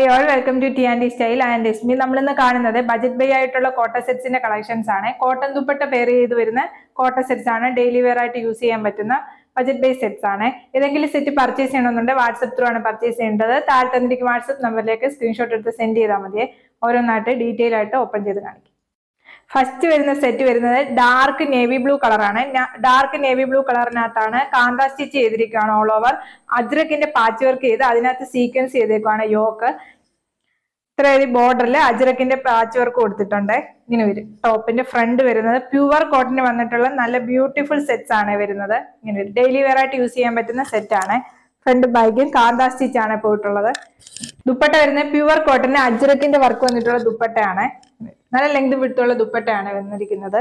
all welcome to T and style and എസ്മി നമ്മൾ ഇന്ന് കാണുന്നത് ബജറ്റ് ബൈ ആയിട്ടുള്ള കോട്ട സെറ്റ്സിന്റെ കളക്ഷൻസ് ആണ് കോട്ടൺ ദുപ്പട്ട പെയർ ചെയ്ത് വരുന്ന കോട്ട സെറ്റ്സ് ആണ് ഡെയിലി വെയർ ആയിട്ട് യൂസ് ചെയ്യാൻ പറ്റുന്ന ബജറ്റ് ബൈ സെറ്റ്സ് ആണ് ഏതെങ്കിലും സെറ്റ് പർച്ചേസ് ചെയ്യണമെന്നുണ്ടെങ്കിൽ വാട്സപ്പ് ത്രൂ ആണ് പർച്ചേസ് ചെയ്യേണ്ടത് താഴെ തന്നിരിക്കും വാട്സപ്പ് നമ്പറിലേക്ക് സ്ക്രീൻഷോട്ട് എടുത്ത് സെൻഡ് ചെയ്താൽ മതി ഓരോന്നായിട്ട് ഡീറ്റെയിൽ ആയിട്ട് ഓപ്പൺ ചെയ്ത് കാണിക്കും ഫസ്റ്റ് വരുന്ന സെറ്റ് വരുന്നത് ഡാർക്ക് നേവി ബ്ലൂ കളറാണ് ഡാർക്ക് നേവി ബ്ലൂ കളറിനകത്താണ് കാന്ത സ്റ്റിച്ച് ചെയ്തിരിക്കുകയാണ് ഓൾ ഓവർ അജ്രക്കിന്റെ പാച്ച് വർക്ക് ചെയ്ത് അതിനകത്ത് സീക്വൻസ് ചെയ്തേക്കുവാണ് യോക്ക് ഇത്ര ഒരു ബോർഡറിൽ അജ്രക്കിന്റെ പാച്ച് വർക്ക് കൊടുത്തിട്ടുണ്ട് ഇങ്ങനെ വരും ടോപ്പിന്റെ ഫ്രണ്ട് വരുന്നത് പ്യുവർ കോട്ടന് വന്നിട്ടുള്ള നല്ല ബ്യൂട്ടിഫുൾ സെറ്റ്സ് ആണ് വരുന്നത് ഇങ്ങനെ വരും ഡെയിലി വെയർ ആയിട്ട് യൂസ് ചെയ്യാൻ പറ്റുന്ന സെറ്റ് ആണ് ഫ്രണ്ട് ബാഗിൽ കാന്ത സ്റ്റിച്ച് ആണ് പോയിട്ടുള്ളത് ദുപ്പട്ട വരുന്നത് പ്യുവർ കോട്ടന് അജ്രക്കിന്റെ വർക്ക് വന്നിട്ടുള്ള ദുപ്പട്ടയാണ് നല്ല ലെങ്ത് വിട്ടുള്ള ദുപ്പട്ടയാണ് വന്നിരിക്കുന്നത്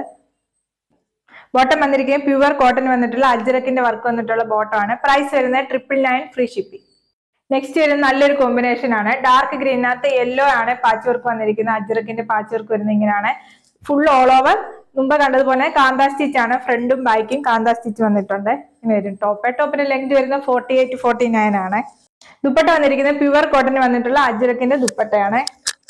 ബോട്ടം വന്നിരിക്കുന്നത് പ്യുവർ കോട്ടൺ വന്നിട്ടുള്ള അജ്രക്കിന്റെ വർക്ക് വന്നിട്ടുള്ള ബോട്ടം ആണ് പ്രൈസ് വരുന്നത് triple nine free shipping next വരുന്ന നല്ലൊരു കോമ്പിനേഷൻ ആണ് ഡാർക്ക് ഗ്രീനകത്ത് യെല്ലോ ആണ് പാച്ച് വർക്ക് വന്നിരിക്കുന്നത് അജ്രക്കിന്റെ പാച്ച് വർക്ക് വരുന്നത് ഇങ്ങനെയാണ് ഫുൾ ഓൾ ഓവർ മുമ്പ് കണ്ടതുപോലെ കാന്ത സ്റ്റിച്ച് ആണ് ഫ്രണ്ടും ബാക്കും കാന്ത സ്റ്റിച്ച് വന്നിട്ടുണ്ട് ഇങ്ങനെ വരും ടോപ്പ് ടോപ്പിന്റെ ലെങ്ത് വരുന്നത് ഫോർട്ടി എയ്റ്റ് ഫോർട്ടി നയൻ ആണ് ദുപ്പട്ട വന്നിരിക്കുന്നത് പ്യുവർ കോട്ടൺ വന്നിട്ടുള്ള അജ്രക്കിന്റെ ദുപ്പട്ടയാണ്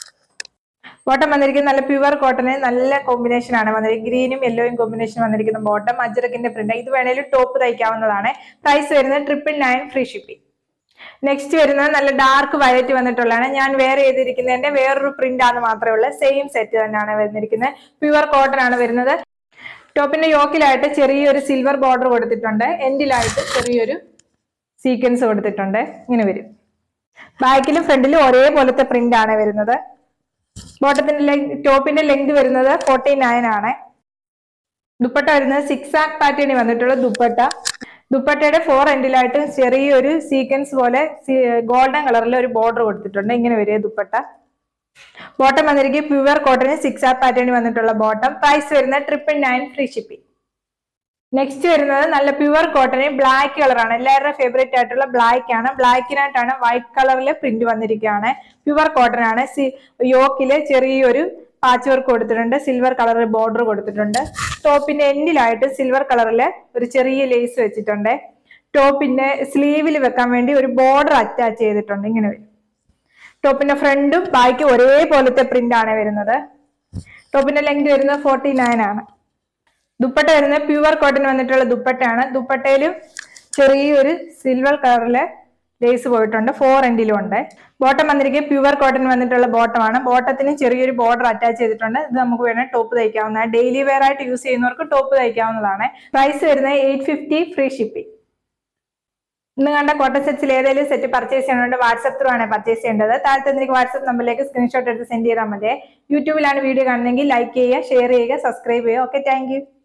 ബോട്ടം വന്നിരിക്കുന്നത് നല്ല പ്യുവർ കോട്ടന് നല്ല കോമ്പിനേഷൻ ആണ് വന്നിരിക്കുന്നത് ഗ്രീനും യെല്ലോയും കോമ്പിനേഷൻ വന്നിരിക്കുന്ന ബോട്ടം അജ്രക്കിന്റെ പ്രിന്റ് ഇത് വേണേലും ടോപ്പ് തയ്ക്കാവുന്നതാണ് പ്രൈസ് വരുന്നത് triple nine free shipping next വരുന്നത് നല്ല ഡാർക്ക് വയലറ്റ് വന്നിട്ടുള്ളതാണ് ഞാൻ വേറെ ചെയ്തിരിക്കുന്നതിന്റെ വേറൊരു പ്രിന്റ് ആണ് മാത്രമേ ഉള്ളൂ സെയിം സെറ്റ് തന്നെയാണ് വന്നിരിക്കുന്നത് പ്യുവർ കോട്ടൺ ആണ് വരുന്നത് ടോപ്പിന്റെ യോക്കിലായിട്ട് ചെറിയൊരു സിൽവർ ബോർഡർ കൊടുത്തിട്ടുണ്ട് എൻഡിലായിട്ട് ചെറിയൊരു സീക്വൻസ് കൊടുത്തിട്ടുണ്ട് ഇങ്ങനെ വരും ബാക്കിലും ഫ്രണ്ടിലും ഒരേപോലത്തെ പ്രിന്റ് ആണ് വരുന്നത് ബോട്ടത്തിന്റെ ലെങ് ടോപ്പിന്റെ ലെങ്ത് വരുന്നത് ഫോർട്ടി നയൻ ആണ് ദുപ്പട്ട വരുന്നത് സിക്സ് ആക്ക് പാറ്റേണിൽ വന്നിട്ടുള്ള ദുപ്പട്ട ദുപ്പട്ടയുടെ ഫോർ എൻഡിലായിട്ട് ചെറിയൊരു സീക്വൻസ് പോലെ ഗോൾഡൻ കളറിൽ ഒരു ബോർഡർ കൊടുത്തിട്ടുണ്ട് ഇങ്ങനെ വരിക ദുപ്പട്ട ബോട്ടം വന്നിരിക്കും പ്യുവർ കോട്ടന് സിക്സ് ആക്ക് പാറ്റേണിൽ വന്നിട്ടുള്ള ബോട്ടം പ്രൈസ് വരുന്നത് triple nine free shipping next വരുന്നത് നല്ല പ്യുവർ കോട്ടന് ബ്ലാക്ക് കളറാണ് എല്ലാവരുടെ ഫേവറേറ്റ് ആയിട്ടുള്ള ബ്ലാക്ക് ആണ് ബ്ലാക്കിനായിട്ടാണ് വൈറ്റ് കളറിലെ പ്രിന്റ് വന്നിരിക്കുകയാണ് പ്യുവർ കോട്ടൺ ആണ് യോക്കില് ചെറിയൊരു പാച്ച് വർക്ക് കൊടുത്തിട്ടുണ്ട് സിൽവർ കളറിൽ ബോർഡർ കൊടുത്തിട്ടുണ്ട് ടോപ്പിന്റെ എൻഡിലായിട്ട് സിൽവർ കളറിൽ ഒരു ചെറിയ ലേസ് വെച്ചിട്ടുണ്ട് ടോപ്പിന്റെ സ്ലീവിൽ വെക്കാൻ വേണ്ടി ഒരു ബോർഡർ അറ്റാച്ച് ചെയ്തിട്ടുണ്ട് ഇങ്ങനെ വരും ടോപ്പിന്റെ ഫ്രണ്ടും ബാക്കും ഒരേപോലത്തെ പ്രിന്റ് ആണ് വരുന്നത് ടോപ്പിന്റെ ലെങ്ത് വരുന്നത് ഫോർട്ടി നയൻ ആണ് ദുപ്പട്ട വരുന്നത് പ്യുവർ കോട്ടൺ വന്നിട്ടുള്ള ദുപ്പട്ടയാണ് ദുപ്പട്ടയിലും ചെറിയൊരു സിൽവർ കളറിലെ ലേസ് പോയിട്ടുണ്ട് ഫോർ എൻഡിലും ഉണ്ട് ബോട്ടം വന്നിരിക്കുക പ്യുവർ കോട്ടൺ വന്നിട്ടുള്ള ബോട്ടമാണ് ബോട്ടത്തിന് ചെറിയൊരു ബോർഡർ അറ്റാച്ച് ചെയ്തിട്ടുണ്ട് ഇത് നമുക്ക് വേണേൽ ടോപ്പ് തയ്ക്കാവുന്നതാണ് ഡെയിലി വെയർ ആയിട്ട് യൂസ് ചെയ്യുന്നവർക്ക് ടോപ്പ് തയ്ക്കാവുന്നതാണ് പ്രൈസ് വരുന്നത് എയ്റ്റ് ഫിഫ്റ്റി ഫ്രീ ഷിപ്പിംഗ് ഇന്ന് കണ്ട കോട്ടൺ സെറ്റ്സിൽ ഏതെങ്കിലും സെറ്റ് പർച്ചേസ് ചെയ്യണമെങ്കിൽ വാട്സപ്പ് ത്രൂ ആണ് പർച്ചേസ് ചെയ്യേണ്ടത് താഴത്തെ എനിക്ക് വാട്സപ്പ് നമ്പറിലേക്ക് സ്ക്രീൻഷോട്ട് എടുത്ത് സെൻഡ് ചെയ്താൽ മതി യൂട്യൂബിലാണ് വീഡിയോ കാണുന്നതെങ്കിൽ ലൈക്ക് ചെയ്യുക ഷെയർ ചെയ്യുക സബ്സ്ക്രൈബ് ചെയ്യുക ഓക്കെ താങ്ക്